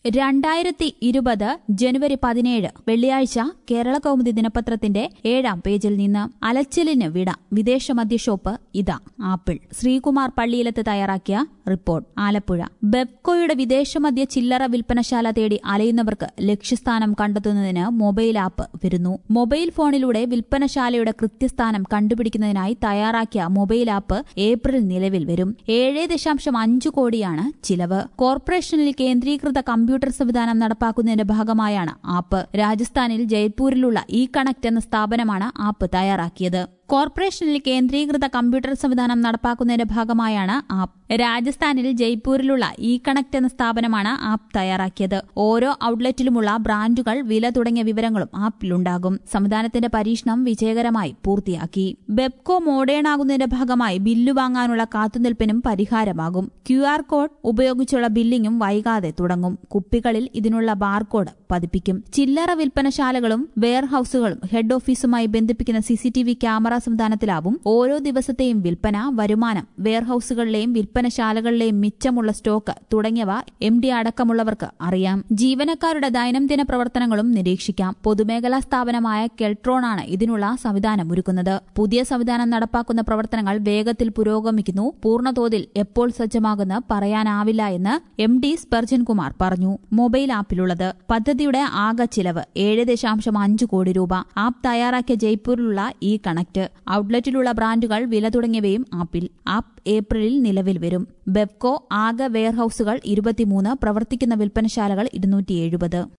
രണ്ടായിരത്തി ഇരുപത് ജനുവരി പതിനേഴ് വെള്ളിയാഴ്ച കേരള കൗമുദി ദിനപത്രത്തിന്റെ ഏഴാം പേജിൽ നിന്ന് അലച്ചിലിന് വിട വിദേശ മദ്യഷോപ്പ് ഇതാ ആപ്പിൾ ശ്രീകുമാർ പള്ളിയിലത്ത് തയ്യാറാക്കിയ റിപ്പോർട്ട് ആലപ്പുഴ ബെബ്കോയുടെ വിദേശമദ്യ ചില്ലറ വിൽപ്പനശാല തേടി അലയുന്നവർക്ക് ലക്ഷ്യസ്ഥാനം കണ്ടെത്തുന്നതിന് മൊബൈൽ ആപ്പ് വരുന്നു മൊബൈൽ ഫോണിലൂടെ വിൽപ്പനശാലയുടെ കൃത്യസ്ഥാനം കണ്ടുപിടിക്കുന്നതിനായി തയ്യാറാക്കിയ മൊബൈൽ ആപ്പ് ഏപ്രിൽ നിലവിൽ വരും ഏഴ് ദശാംശം അഞ്ചു കോടിയാണ് ചിലവ് കോർപ്പറേഷനിൽ കേന്ദ്രീകൃത കമ്പ്യൂട്ടർ സംവിധാനം നടപ്പാക്കുന്നതിന്റെ ഭാഗമായാണ് ആപ്പ് രാജസ്ഥാനിൽ ജയ്പൂരിലുള്ള ഇ കണക്ട് എന്ന സ്ഥാപനമാണ് ആപ്പ് തയ്യാറാക്കിയത് കോർപ്പറേഷനിൽ കേന്ദ്രീകൃത കമ്പ്യൂട്ടർ സംവിധാനം നടപ്പാക്കുന്നതിന്റെ ഭാഗമായാണ് ആപ്പ് രാജസ്ഥാനിൽ ജയ്പൂരിലുള്ള ഇ കണക്ട് എന്ന സ്ഥാപനമാണ് ആപ്പ് തയ്യാറാക്കിയത് ഓരോ ഔട്ട്ലെറ്റിലുമുള്ള ബ്രാൻഡുകൾ വില തുടങ്ങിയ വിവരങ്ങളും ആപ്പിലുണ്ടാകും സംവിധാനത്തിന്റെ പരീക്ഷണം വിജയകരമായി പൂർത്തിയാക്കി ബെബ്കോ മോഡേൺ ആകുന്നതിന്റെ ഭാഗമായി ബില്ല് വാങ്ങാനുള്ള കാത്തുനിൽപ്പിനും പരിഹാരമാകും ക്യു ആർ കോഡ് ഉപയോഗിച്ചുള്ള ബില്ലിംഗും വൈകാതെ തുടങ്ങും കുപ്പികളിൽ ഇതിനുള്ള ബാർകോഡ് പതിപ്പിക്കും ചില്ലറ വിൽപ്പനശാലകളും വെയർഹൌസുകളും ഹെഡ് ഓഫീസുമായി ബന്ധിപ്പിക്കുന്ന സിസിടിവി ക്യാമറ സംവിധാനത്തിലാവും ഓരോ ദിവസത്തെയും വിൽപ്പന വരുമാനം വെയർഹൌസുകളിലെയും വിൽപ്പനശാലകളിലെയും മിച്ചമുള്ള സ്റ്റോക്ക് തുടങ്ങിയവ എം ഡി അടക്കമുള്ളവർക്ക് അറിയാം ജീവനക്കാരുടെ ദൈനംദിന പ്രവർത്തനങ്ങളും നിരീക്ഷിക്കാം പൊതുമേഖലാ സ്ഥാപനമായ കെൽട്രോണാണ് ഇതിനുള്ള സംവിധാനം ഒരുക്കുന്നത് പുതിയ സംവിധാനം നടപ്പാക്കുന്ന പ്രവർത്തനങ്ങൾ വേഗത്തിൽ പുരോഗമിക്കുന്നു പൂർണ്ണതോതിൽ എപ്പോൾ സജ്ജമാകുന്ന പറയാനാവില്ല എന്ന് എം ഡി സ്പെർജൻ കുമാർ പറഞ്ഞു മൊബൈൽ ആപ്പിലുള്ളത് പദ്ധതിയുടെ ആകെ ചിലവ് ഏഴ് ദശാംശം അഞ്ച് കോടി രൂപ ആപ്പ് തയ്യാറാക്കിയ ജയ്പൂരിലുള്ള ഈ കണക്ട് ഔട്ട്ലെറ്റിലുള്ള ബ്രാൻഡുകൾ വില തുടങ്ങിയവയും ആപ്പിൽ ആപ്പ് ഏപ്രിലിൽ നിലവിൽ വരും ബെബ്കോ ആകെ വെയർഹൌസുകൾ ഇരുപത്തിമൂന്ന് പ്രവർത്തിക്കുന്ന വിൽപ്പനശാലകൾ ഇരുന്നൂറ്റി എഴുപത്